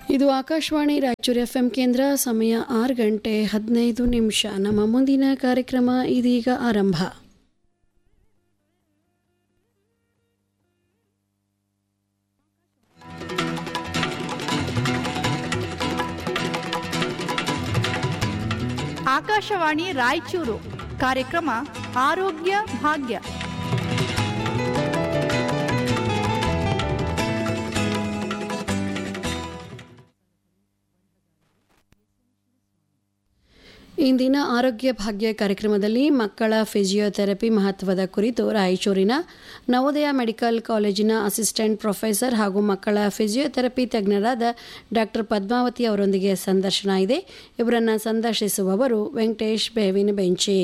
ಇದು Akashvani Raichur F M ಕೇಂದ್ರ ಸಮಯ ಆರು ಗಂಟೆ ಹದಿನೈದು ನಿಮಿಷ ನಮ್ಮ ಮುಂದಿನ ಕಾರ್ಯಕ್ರಮ ಇದೀಗ ಆರಂಭ ಆಕಾಶವಾಣಿ ರಾಯಚೂರು ಕಾರ್ಯಕ್ರಮ ಆರೋಗ್ಯ ಭಾಗ್ಯ ಇಂದಿನ ಆರೋಗ್ಯ ಭಾಗ್ಯ ಕಾರ್ಯಕ್ರಮದಲ್ಲಿ ಮಕ್ಕಳ ಫಿಸಿಯೋಥೆರಪಿ ಮಹತ್ವದ ಕುರಿತು ರಾಯಚೂರಿನ ನವೋದಯ ಮೆಡಿಕಲ್ ಕಾಲೇಜಿನ ಅಸಿಸ್ಟೆಂಟ್ ಪ್ರೊಫೆಸರ್ ಹಾಗೂ ಮಕ್ಕಳ ಫಿಸಿಯೋಥೆರಪಿ ತಜ್ಞರಾದ ಡಾಕ್ಟರ್ ಪದ್ಮಾವತಿ ಅವರೊಂದಿಗೆ ಸಂದರ್ಶನ ಇದೆ ಇವರನ್ನು ಸಂದರ್ಶಿಸುವವರು ವೆಂಕಟೇಶ್ ಬೇವಿನ ಬೆಂಚಿ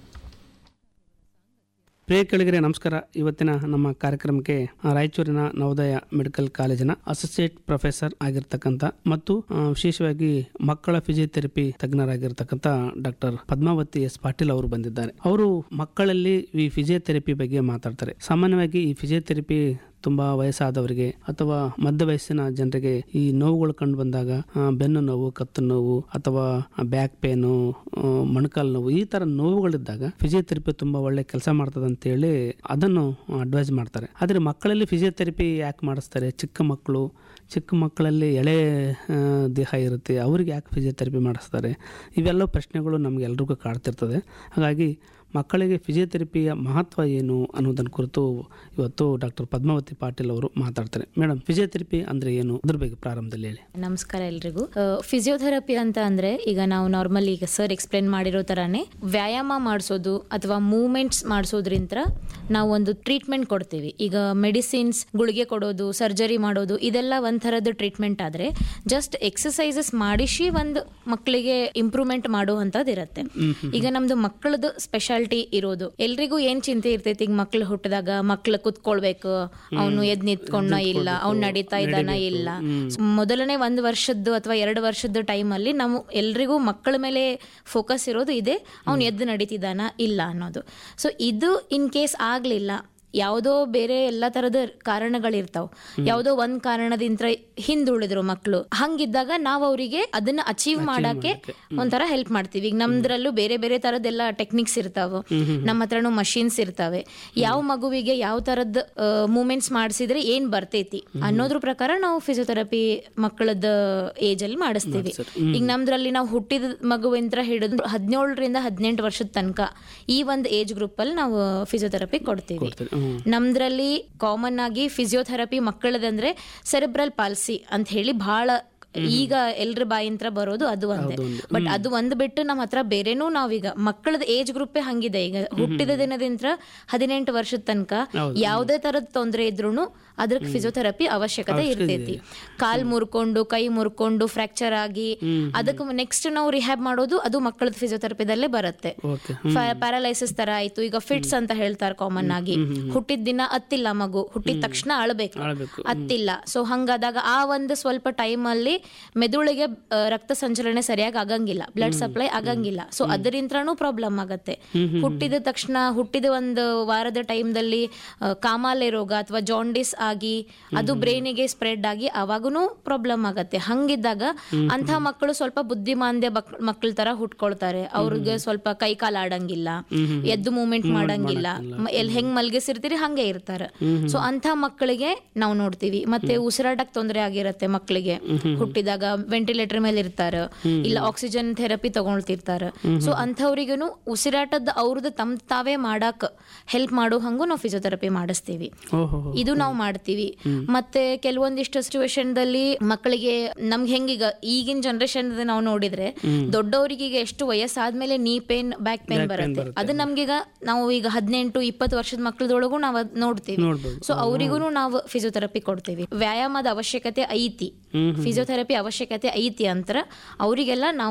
ಪ್ರಿಯ ಕೆಳಗರೆ ನಮಸ್ಕಾರ ಇವತ್ತಿನ ನಮ್ಮ ಕಾರ್ಯಕ್ರಮಕ್ಕೆ ಆ, ರಾಯಚೂರಿನ ನವೋದಯ ಮೆಡಿಕಲ್ ಕಾಲೇಜಿನ ಅಸೋಸಿಯೇಟ್ ಪ್ರೊಫೆಸರ್ ಆಗಿರ್ತಕ್ಕಂಥ ಮತ್ತು ಆ, ವಿಶೇಷವಾಗಿ ಮಕ್ಕಳ ಫಿಸಿಯೋಥೆರಪಿ ತಜ್ಞರಾಗಿರ್ತಕ್ಕಂಥ ಡಾಕ್ಟರ್ ಪದ್ಮಾವತಿ ಎಸ್ ಪಾಟೀಲ್ ಅವರು ಬಂದಿದ್ದಾರೆ ಅವರು ಮಕ್ಕಳಲ್ಲಿ ಈ ಫಿಸಿಯೋಥೆರಪಿ ಬಗ್ಗೆ ಮಾತಾಡ್ತಾರೆ ಸಾಮಾನ್ಯವಾಗಿ ಈ ಫಿಸಿಯೋಥೆರಪಿ ತುಂಬಾ ವಯಸ್ಸಾದವರಿಗೆ ಅಥವಾ ಮಧ್ಯ ವಯಸ್ಸಿನ ಜನರಿಗೆ ಈ ನೋವುಗಳು ಕಂಡು ಬಂದಾಗ ಆ, ಬೆನ್ನು ನೋವು ಕತ್ತು ನೋವು ಅಥವಾ ಬ್ಯಾಕ್ ಪೇನು ಮೊಣಕಾಲು ನೋವು ಈ ತರ ನೋವುಗಳಿದ್ದಾಗ ಫಿಸಿಯೋಥೆರಪಿ ತುಂಬಾ ಒಳ್ಳೆ ಕೆಲಸ ಮಾಡ್ತದೆ ಅಂತೇಳಿ ಅದನ್ನು ಅಡ್ವೈಸ್ ಮಾಡ್ತಾರೆ ಆದರೆ ಮಕ್ಕಳಲ್ಲಿ ಫಿಸಿಯೋಥೆರಪಿ ಯಾಕೆ ಮಾಡಿಸ್ತಾರೆ ಚಿಕ್ಕ ಮಕ್ಕಳು ಚಿಕ್ಕ ಮಕ್ಕಳಲ್ಲಿ ಎಳೆ ಆ, ದೇಹ ಇರುತ್ತೆ ಅವ್ರಿಗೆ ಯಾಕೆ ಫಿಸಿಯೋಥೆರಪಿ ಮಾಡಿಸ್ತಾರೆ ಇವೆಲ್ಲ ಪ್ರಶ್ನೆಗಳು ನಮ್ಗೆ ಎಲ್ರಿಗೂ ಕಾಡ್ತಿರ್ತದೆ ಹಾಗಾಗಿ ಮಕ್ಕಳಿಗೆ ಫಿಸಿಯೋಥೆರಪಿಯ ಮಹತ್ವ ಏನು ಅನ್ನೋದನ್ನ ಕುರಿತು ಇವತ್ತು ಡಾಕ್ಟರ್ ಪದ್ಮಾವತಿ ಪಾಟೀಲ್ ಅವರು ಮಾತಾಡ್ತಾರೆ ಮೇಡಮ್ ಫಿಸಿಯೋಥೆರಪಿ ಅಂದ್ರೆ ಏನು ಅದ್ರ ಬಗ್ಗೆ ಪ್ರಾರಂಭದಲ್ಲಿ ಹೇಳಿ ನಮಸ್ಕಾರ ಎಲ್ರಿಗೂ ಫಿಸಿಯೋಥೆರಪಿ ಅಂತ ಅಂದ್ರೆ ಈಗ ನಾವು ನಾರ್ಮಲ್ ಈಗ ಸರ್ ಎಕ್ಸ್ಪ್ಲೇನ್ ಮಾಡಿರೋ ತರಾನೇ ವ್ಯಾಯಾಮ ಮಾಡಿಸೋದು ಅಥವಾ ಮೂವ್ಮೆಂಟ್ಸ್ ಮಾಡಿಸೋದ್ರಿಂದ ನಾವು ಒಂದು ಟ್ರೀಟ್ಮೆಂಟ್ ಕೊಡ್ತೀವಿ ಈಗ ಮೆಡಿಸಿನ್ಸ್ ಗುಳಿಗೆ ಕೊಡೋದು ಸರ್ಜರಿ ಮಾಡೋದು ಇದೆಲ್ಲ ಒಂದ್ ಥರದ ಟ್ರೀಟ್ಮೆಂಟ್ ಆದ್ರೆ ಜಸ್ಟ್ ಎಕ್ಸಸೈಸಸ್ ಮಾಡಿಸಿ ಒಂದು ಮಕ್ಕಳಿಗೆ ಇಂಪ್ರೂವ್ಮೆಂಟ್ ಮಾಡುವಂಥದ್ದು ಇರುತ್ತೆ ಈಗ ನಮ್ದು ಮಕ್ಕಳದು ಸ್ಪೆಷಾಲಿಟಿ ಇರೋದು ಎಲ್ರಿಗೂ ಏನ್ ಚಿಂತೆ ಇರ್ತೈತಿ ಈಗ ಮಕ್ಳು ಹುಟ್ಟಿದಾಗ ಮಕ್ಳು ಕುತ್ಕೊಳ್ಬೇಕು ಅವನು ಎದ್ ನಿಂತ್ಕೊಂಡ ಇಲ್ಲ ಅವ್ನು ನಡೀತಾ ಇದ್ದಾನ ಇಲ್ಲ So, ಮೊದಲನೇ ಒಂದು ವರ್ಷದ್ದು ಅಥವಾ ಎರಡು ವರ್ಷದ ಟೈಮಲ್ಲಿ ನಾವು ಎಲ್ರಿಗೂ ಮಕ್ಕಳ ಮೇಲೆ ಫೋಕಸ್ ಇರೋದು ಇದೆ ಅವ್ನು ಎದ್ದು ನಡೀತಿದ್ದಾನ ಇಲ್ಲ ಅನ್ನೋದು ಸೊ ಇದು ಇನ್ ಕೇಸ್ ಆಗ್ಲಿಲ್ಲ ಯಾವುದೋ ಬೇರೆ ಎಲ್ಲ ತರದ ಕಾರಣಗಳಿರ್ತಾವ ಯಾವುದೋ ಒಂದ್ ಕಾರಣದಿಂದ ಹಿಂದುಳಿದ್ರು ಮಕ್ಕಳು ಹಂಗಿದ್ದಾಗ ನಾವು ಅವರಿಗೆ ಅದನ್ನ ಅಚೀವ್ ಮಾಡಕ್ಕೆ ಒಂಥರ ಹೆಲ್ಪ್ ಮಾಡ್ತೀವಿ ಈಗ ನಮ್ದ್ರಲ್ಲೂ ಬೇರೆ ಬೇರೆ ತರದೆಲ್ಲ ಟೆಕ್ನಿಕ್ಸ್ ಇರ್ತಾವ ನಮ್ಮ ಹತ್ರನೂ ಮಷೀನ್ಸ್ ಇರ್ತಾವೆ ಯಾವ ಮಗುವಿಗೆ ಯಾವ ತರದ್ ಮೂಮೆಂಟ್ಸ್ ಮಾಡಿಸಿದ್ರೆ ಏನ್ ಬರ್ತೈತಿ ಅನ್ನೋದ್ರ ಪ್ರಕಾರ ನಾವು ಫಿಸಿಯೋಥೆರಪಿ ಮಕ್ಕಳದ ಏಜ್ ಅಲ್ಲಿ ಮಾಡಿಸ್ತೀವಿ ಈಗ ನಮ್ದ್ರಲ್ಲಿ ನಾವು ಹುಟ್ಟಿದ ಮಗುವಿಂದ ಹಿಡಿದು ಹದಿನೇಳರಿಂದ ಹದಿನೆಂಟು ವರ್ಷದ ತನಕ ಈ ಒಂದು ಏಜ್ ಗ್ರೂಪ್ ಅಲ್ಲಿ ನಾವು ಫಿಸಿಯೋಥೆರಪಿ ಕೊಡ್ತೀವಿ ನಮ್ದ್ರಲ್ಲಿ ಕಾಮನ್ ಆಗಿ ಫಿಸಿಯೋಥೆರಪಿ ಮಕ್ಕಳದಂದ್ರೆ ಸೆರೆಬ್ರಲ್ ಪಾಲ್ಸಿ ಅಂತ ಹೇಳಿ ಬಹಳ ಈಗ ಎಲ್ರ ಬಾಯಿಂತ್ರ ಬರೋದು ಅದು ಒಂದೇ ಬಟ್ ಅದು ಒಂದ್ ಬಿಟ್ಟು ನಮ್ಮ ಹತ್ರ ಬೇರೆನೂ ನಾವೀಗ ಮಕ್ಕಳದ ಏಜ್ ಗ್ರೂಪೇ ಹಂಗಿದೆ ಈಗ ಹುಟ್ಟಿದ ದಿನದಿಂದ ಹದಿನೆಂಟು ವರ್ಷದ ತನಕ ಯಾವುದೇ ತರದ ತೊಂದರೆ ಇದ್ರೂನು ಅದಕ್ಕೆ ಫಿಸಿಯೋಥೆರಪಿ ಅವಶ್ಯಕತೆ ಇರ್ತೈತಿ ಕಾಲ್ ಮುರ್ಕೊಂಡು ಕೈ ಮುರ್ಕೊಂಡು ಫ್ರಾಕ್ಚರ್ ಆಗಿ ಅದಕ್ಕೆ ನೆಕ್ಸ್ಟ್ ನಾವು ರಿಹ್ಯಾಬ್ ಮಾಡೋದು ಅದು ಮಕ್ಕಳದ ಫಿಸಿಯೋಥೆರಪಿದಲ್ಲೇ ಬರುತ್ತೆ ಓಕೆ ಪ್ಯಾರಲೈಸಿಸ್ ತರ ಆಯ್ತು ಈಗ ಫಿಟ್ಸ್ ಅಂತ ಹೇಳ್ತಾರೆ ಕಾಮನ್ ಆಗಿ ಹುಟ್ಟಿದ ದಿನ ಅತ್ತಿಲ್ಲ ಮಗು ಹುಟ್ಟಿದ ತಕ್ಷಣ ಅಳಬೇಕು ಅಳ್ಬೇಕು. ಅತ್ತಿಲ್ಲ ಸೊ ಹಂಗಾದಾಗ ಆ ಒಂದು ಸ್ವಲ್ಪ ಟೈಮ್ ಅಲ್ಲಿ ಮೆದುಳಿಗೆ ಆ, ರಕ್ತ ಸಂಚಲನೆ ಸರಿಯಾಗಿ ಆಗಂಗಿಲ್ಲ ಬ್ಲಡ್ ಸಪ್ಲೈ ಆಗಂಗಿಲ್ಲ ಸೊ ಅದರಿಂದನೂ ಪ್ರಾಬ್ಲಮ್ ಆಗತ್ತೆ ಹುಟ್ಟಿದ ತಕ್ಷಣ ಹುಟ್ಟಿದ ಒಂದು ವಾರದ ಟೈಮ್ದಲ್ಲಿ ಕಾಮಾಲೆ ರೋಗ ಅಥವಾ ಜಾಂಡಿಸ್ ಆಗಿ ಅದು ಬ್ರೈನಿಗೆ ಸ್ಪ್ರೆಡ್ ಆಗಿ ಅವಾಗೂ ಪ್ರಾಬ್ಲಮ್ ಆಗತ್ತೆ ಹಂಗಿದ್ದಾಗ ಅಂಥ ಮಕ್ಕಳು ಸ್ವಲ್ಪ ಬುದ್ಧಿಮಾಂದ್ಯ ಮಕ್ಕಳ ತರ ಹುಟ್ಕೊಳ್ತಾರೆ ಅವ್ರಿಗೆ ಸ್ವಲ್ಪ ಕೈ ಕಾಲು ಆಡಂಗಿಲ್ಲ ಎದ್ದು ಮೂವ್ಮೆಂಟ್ ಮಾಡಂಗಿಲ್ಲ ಮ- ಎಲ್ ಹೆಂಗ್ ಮಲ್ಗಿಸಿರ್ತೀರಿ ಹಂಗೆ ಇರ್ತಾರೆ ಸೊ ಅಂಥ ಮಕ್ಕಳಿಗೆ ನಾವು ನೋಡ್ತೀವಿ ಮತ್ತೆ ಉಸಿರಾಟಕ್ಕೆ ತೊಂದರೆ ಆಗಿರತ್ತೆ ಮಕ್ಕಳಿಗೆ ಹುಟ್ಟಿದಾಗ ವೆಂಟಿಲೇಟರ್ ಮೇಲೆ ಇರ್ತಾರೆ ಇಲ್ಲ ಆಕ್ಸಿಜನ್ ಥೆರಪಿ ತಗೊಳ್ತಿರ್ತಾರೆ ಸೊ ಅಂಥವ್ರಿಗೂ ಉಸಿರಾಟದ ಅವ್ರದ್ದು ತಮ್ ತಾವೇ ಮಾಡಕ್ ಹೆಲ್ಪ್ ಮಾಡೋ ಹಂಗೂ ನಾವು ಫಿಸಿಯೋಥೆರಪಿ ಮಾಡಿಸ್ತೀವಿ ಓಹೋ ಇದು ನಾವು ಮಾಡ್ತೀವಿ ಮತ್ತೆ ಕೆಲವೊಂದಿಷ್ಟು ಸಿಚುವೇಶನ್ ದಲ್ಲಿ ಮಕ್ಕಳಿಗೆ ನಮ್ಗೆ ಹೆಂಗೀಗ ಈಗಿನ ಜನರೇಷನ್ ನಾವು ನೋಡಿದ್ರೆ ದೊಡ್ಡವರಿಗೆ ಈಗ ಎಷ್ಟು ವಯಸ್ಸಾದ್ಮೇಲೆ ನೀ ಪೇನ್ ಬ್ಯಾಕ್ ಪೇನ್ ಬರುತ್ತೆ ಅದು ನಮ್ಗೀಗ ನಾವು ಈಗ ಹದಿನೆಂಟು ಇಪ್ಪತ್ತು ವರ್ಷದ ಮಕ್ಕಳದೊಳಗೂ ನಾವು ಅದ್ ನೋಡ್ತೀವಿ ನೋಡ್ಬೋದು. ಸೊ ಅವರಿಗೂ ನಾವು ಫಿಸಿಯೋಥೆರಪಿ ಕೊಡ್ತೀವಿ ವ್ಯಾಯಾಮದ ಅವಶ್ಯಕತೆ ಐತಿ ಫಿಸಿಯೋಥೆರಪಿ ಅವಶ್ಯಕತೆ ಐತಿ ಅಂತರ ಅವರಿಗೆಲ್ಲ ನಾವು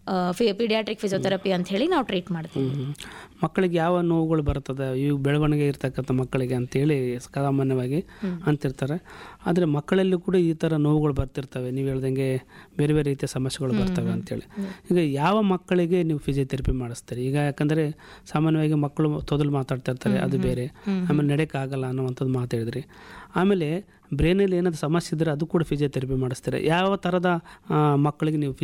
ಪಿಡಿಯಾಟ್ರಿಕ್ ಫಿಸಿಯೋಥೆರಪಿ ಅಂತ ಹೇಳಿ ನಾವು ಟ್ರೀಟ್ ಮಾಡ್ತೀವಿ ಹ್ಮ್. ಮಕ್ಕಳಿಗೆ ಯಾವ ನೋವುಗಳು ಬರ್ತದೆ ಇವು ಬೆಳವಣಿಗೆ ಇರ್ತಕ್ಕಂಥ ಮಕ್ಕಳಿಗೆ ಅಂತೇಳಿ ಸಾಮಾನ್ಯವಾಗಿ ಅಂತಿರ್ತಾರೆ ಆದರೆ ಮಕ್ಕಳಲ್ಲೂ ಕೂಡ ಈ ಥರ ನೋವುಗಳು ಬರ್ತಿರ್ತವೆ ನೀವು ಹೇಳ್ದಂಗೆ ಬೇರೆ ಬೇರೆ ರೀತಿಯ ಸಮಸ್ಯೆಗಳು ಬರ್ತವೆ ಅಂತೇಳಿ ಈಗ ಯಾವ ಮಕ್ಕಳಿಗೆ ನೀವು ಫಿಸಿಯೋಥೆರಪಿ ಮಾಡಿಸ್ತೀರಿ ಈಗ ಯಾಕಂದರೆ ಸಾಮಾನ್ಯವಾಗಿ ಮಕ್ಕಳು ತೊದಲು ಮಾತಾಡ್ತಾ ಇರ್ತಾರೆ ಅದು ಬೇರೆ ಆಮೇಲೆ ನಡೆಯೋಕ್ಕಾಗಲ್ಲ ಅನ್ನುವಂಥದ್ದು ಮಾತಾಡಿದ್ರಿ ಆಮೇಲೆ ಬ್ರೈನಲ್ಲಿ ಏನಾದರೂ ಸಮಸ್ಯೆ ಇದ್ದರೆ ಅದು ಕೂಡ ಫಿಸಿಯೋಥೆರಪಿ ಮಾಡಿಸ್ತಾರೆ ಯಾವ ಥರದ ಆ, ಮಕ್ಕಳಿಗೆ ನೀವು